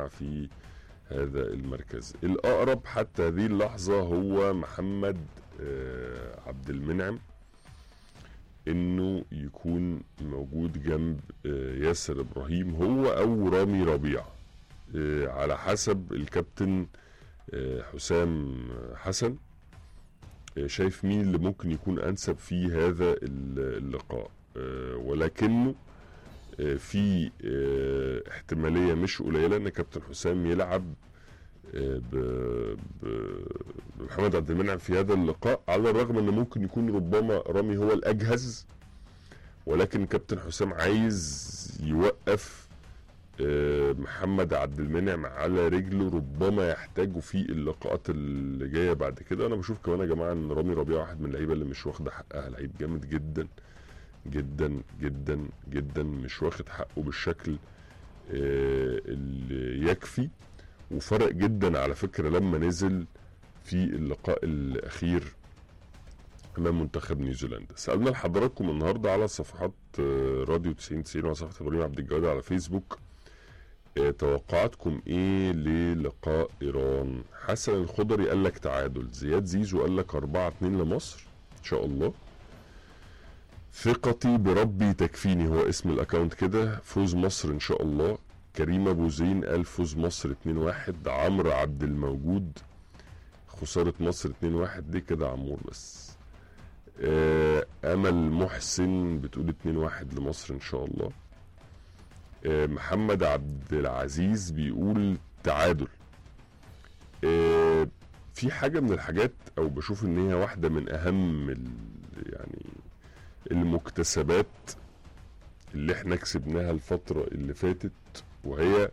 ربيع في هذا المركز الأقرب حتى هذه اللحظة هو محمد آه، عبد المنعم انه يكون موجود جنب آه، ياسر ابراهيم هو او رامي ربيع آه، على حسب الكابتن آه، حسام حسن آه، شايف مين اللي ممكن يكون انسب في هذا ال- اللقاء آه، ولكنه آه، في آه، احتماليه مش قليله ان كابتن حسام يلعب آه، ب- ب- بمحمد عبد المنعم في هذا اللقاء على الرغم ان ممكن يكون ربما رامي هو الاجهز ولكن كابتن حسام عايز يوقف آه، محمد عبد المنعم على رجله ربما يحتاجه في اللقاءات اللي جايه بعد كده انا بشوف كمان يا جماعه ان رامي ربيعه واحد من اللعيبه اللي مش واخده حقها لعيب جامد جدا جدا جدا جدا مش واخد حقه بالشكل آه، اللي يكفي وفرق جدا على فكره لما نزل في اللقاء الاخير امام منتخب نيوزيلندا سالنا لحضراتكم النهارده على صفحات آه، راديو 90 90 وعلى صفحه ابراهيم عبد الجواد على فيسبوك آه، توقعاتكم ايه للقاء ايران حسن الخضري قال لك تعادل زياد زيزو قال لك 4 2 لمصر ان شاء الله ثقتي بربي تكفيني هو اسم الاكونت كده فوز مصر ان شاء الله كريم ابو زين قال فوز مصر 2 1 عمرو عبد الموجود خسارة مصر 2 1 دي كده عمور بس آه، امل محسن بتقول 2 1 لمصر ان شاء الله آه، محمد عبد العزيز بيقول تعادل آه، في حاجة من الحاجات او بشوف ان هي واحدة من اهم ال- يعني المكتسبات اللي احنا كسبناها الفترة اللي فاتت وهي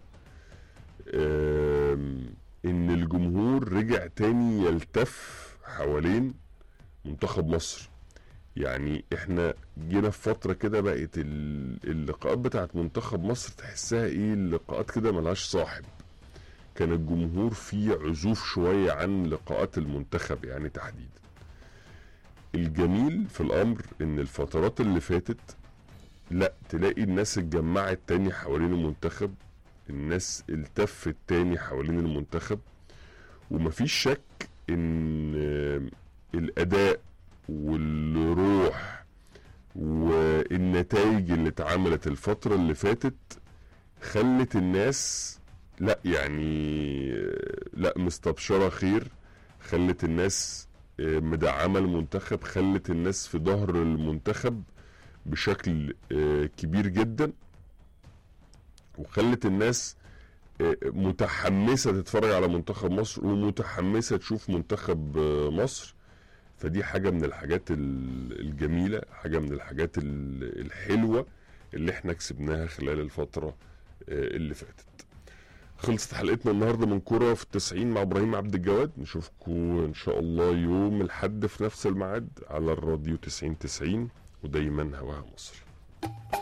آم، ان الجمهور رجع تاني يلتف حوالين منتخب مصر يعني احنا جينا في فترة كده بقت ال- اللقاءات بتاعت منتخب مصر تحسها ايه اللقاءات كده ملهاش صاحب كان الجمهور فيه عزوف شوية عن لقاءات المنتخب يعني تحديدا الجميل في الامر ان الفترات اللي فاتت لا تلاقي الناس اتجمعت تاني حوالين المنتخب الناس التفت تاني حوالين المنتخب ومفيش شك ان آه، الاداء والروح والنتائج اللي اتعملت الفترة اللي فاتت خلت الناس لا يعني آه، لا مستبشرة خير خلت الناس آه، مدعمة المنتخب خلت الناس في ظهر المنتخب بشكل آه، كبير جدا وخلت الناس آه، متحمسة تتفرج على منتخب مصر ومتحمسة تشوف منتخب آه، مصر فدي حاجة من الحاجات ال- الجميلة حاجة من الحاجات ال- الحلوة اللي احنا كسبناها خلال الفترة آه، اللي فاتت خلصت حلقتنا النهارده من كرة في التسعين مع ابراهيم عبد الجواد نشوفكم ان شاء الله يوم الحد في نفس الميعاد على الراديو 90 90 ودايما هواها مصر